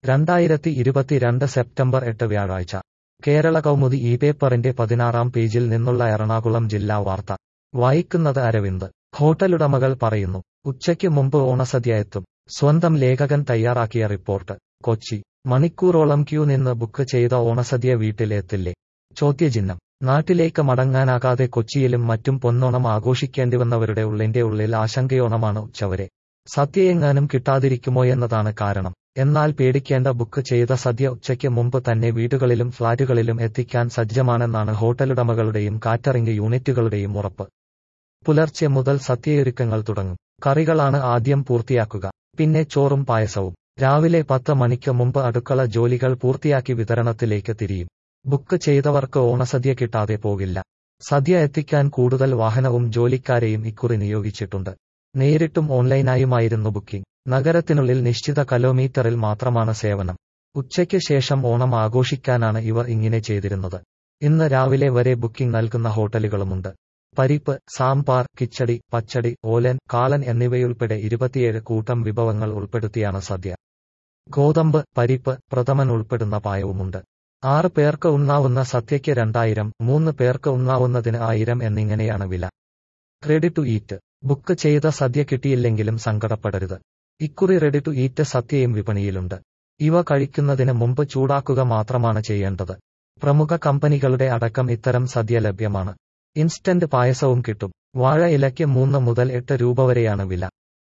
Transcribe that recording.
രണ്ടായിരത്തി ഇരുപത്തിരണ്ട് സെപ്റ്റംബർ എട്ട് വ്യാഴാഴ്ച കേരള കൗമുദി ഈ പേപ്പറിന്റെ പതിനാറാം പേജിൽ നിന്നുള്ള എറണാകുളം ജില്ലാ വാർത്ത വായിക്കുന്നത് അരവിന്ദ് ഹോട്ടലുടമകൾ പറയുന്നു ഉച്ചയ്ക്ക് മുമ്പ് ഓണസദ്യ എത്തും സ്വന്തം ലേഖകൻ തയ്യാറാക്കിയ റിപ്പോർട്ട് കൊച്ചി മണിക്കൂറോളം ക്യൂ നിന്ന് ബുക്ക് ചെയ്ത ഓണസദ്യ വീട്ടിൽ എത്തില്ലേ ചോദ്യചിഹ്നം നാട്ടിലേക്ക് മടങ്ങാനാകാതെ കൊച്ചിയിലും മറ്റും പൊന്നോണം ആഘോഷിക്കേണ്ടിവന്നവരുടെ ഉള്ളിന്റെ ഉള്ളിൽ ആശങ്കയോണമാണ് ഉച്ചവരെ സദ്യയെങ്ങാനും കിട്ടാതിരിക്കുമോയെന്നതാണ് കാരണം എന്നാൽ പേടിക്കേണ്ട ബുക്ക് ചെയ്ത സദ്യ ഉച്ചയ്ക്ക് മുമ്പ് തന്നെ വീടുകളിലും ഫ്ളാറ്റുകളിലും എത്തിക്കാൻ സജ്ജമാണെന്നാണ് ഹോട്ടലുടമകളുടെയും കാറ്ററിംഗ് യൂണിറ്റുകളുടെയും ഉറപ്പ് പുലർച്ചെ മുതൽ സദ്യയൊരുക്കങ്ങൾ തുടങ്ങും കറികളാണ് ആദ്യം പൂർത്തിയാക്കുക പിന്നെ ചോറും പായസവും രാവിലെ പത്ത് മണിക്ക് മുമ്പ് അടുക്കള ജോലികൾ പൂർത്തിയാക്കി വിതരണത്തിലേക്ക് തിരിയും ബുക്ക് ചെയ്തവർക്ക് ഓണസദ്യ കിട്ടാതെ പോകില്ല സദ്യ എത്തിക്കാൻ കൂടുതൽ വാഹനവും ജോലിക്കാരെയും ഇക്കുറി നിയോഗിച്ചിട്ടുണ്ട് നേരിട്ടും ഓൺലൈനായുമായിരുന്നു ബുക്കിംഗ് നഗരത്തിനുള്ളിൽ നിശ്ചിത കിലോമീറ്ററിൽ മാത്രമാണ് സേവനം ഉച്ചയ്ക്ക് ശേഷം ഓണം ആഘോഷിക്കാനാണ് ഇവർ ഇങ്ങനെ ചെയ്തിരുന്നത് ഇന്ന് രാവിലെ വരെ ബുക്കിംഗ് നൽകുന്ന ഹോട്ടലുകളുമുണ്ട് പരിപ്പ് സാമ്പാർ കിച്ചടി പച്ചടി ഓലൻ കാളൻ എന്നിവയുൾപ്പെടെ ഇരുപത്തിയേഴ് കൂട്ടം വിഭവങ്ങൾ ഉൾപ്പെടുത്തിയാണ് സദ്യ ഗോതമ്പ് പരിപ്പ് പ്രഥമൻ ഉൾപ്പെടുന്ന പായവുമുണ്ട് ആറ് പേർക്ക് ഉണ്ണാവുന്ന സദ്യയ്ക്ക് രണ്ടായിരം മൂന്ന് പേർക്ക് ഉണ്ണാവുന്നതിന് ആയിരം എന്നിങ്ങനെയാണ് വില റെഡി ടു ഈറ്റ് ബുക്ക് ചെയ്ത സദ്യ കിട്ടിയില്ലെങ്കിലും സങ്കടപ്പെടരുത് ഇക്കുറി റെഡി ടു ഈറ്റ് സദ്യയും വിപണിയിലുണ്ട് ഇവ കഴിക്കുന്നതിന് മുമ്പ് ചൂടാക്കുക മാത്രമാണ് ചെയ്യേണ്ടത് പ്രമുഖ കമ്പനികളുടെ അടക്കം ഇത്തരം സദ്യ ലഭ്യമാണ് ഇൻസ്റ്റന്റ് പായസവും കിട്ടും വാഴ ഇലയ്ക്ക് മൂന്ന് മുതൽ എട്ട് രൂപ വരെയാണ് വില